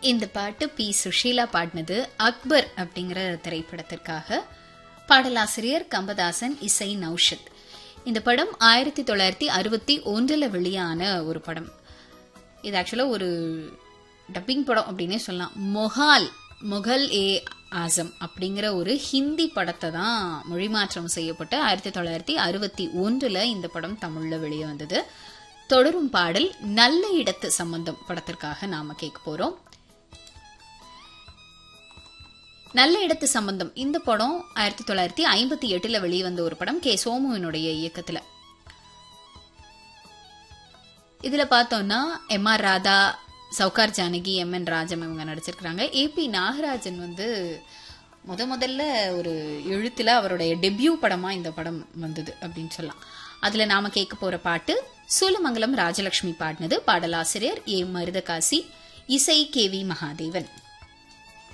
இந்த பாட்டு பி சுஷீலா பாடினது அக்பர் அப்படிங்கிற திரைப்படத்திற்காக பாடலாசிரியர் கம்பதாசன் இசை நௌஷத் இந்த படம் ஆயிரத்தி தொள்ளாயிரத்தி அறுபத்தி ஒன்றில் வெளியான ஒரு படம் இது ஆக்சுவலாக ஒரு டப்பிங் படம் அப்படின்னே சொல்லலாம் மொஹால் முகல் ஏ ஆசம் அப்படிங்கிற ஒரு ஹிந்தி படத்தை தான் மொழிமாற்றம் செய்யப்பட்டு ஆயிரத்தி தொள்ளாயிரத்தி அறுபத்தி ஒன்றில் இந்த படம் தமிழில் வெளியே வந்தது தொடரும் பாடல் நல்ல இடத்து சம்பந்தம் படத்திற்காக நாம கேட்க போறோம் நல்ல இடத்து சம்பந்தம் இந்த படம் ஆயிரத்தி தொள்ளாயிரத்தி ஐம்பத்தி எட்டுல வெளிவந்த ஒரு படம் கே சோமுவினுடைய இயக்கத்துல இதுல பார்த்தோம்னா M R Radha Sowcar Janaki M N Rajam இவங்க நடிச்சிருக்கிறாங்க ஏபி நாகராஜன் வந்து முத முதல்ல ஒரு எழுத்துல அவருடைய டெபியூ படமா இந்த படம் வந்தது அப்படின்னு சொல்லலாம் அதுல நாம கேட்க போற பாட்டு சூலமங்கலம் ராஜலட்சுமி பாடினது பாடலாசிரியர் ஏ மருதகாசி இசை கே வி மகாதேவன்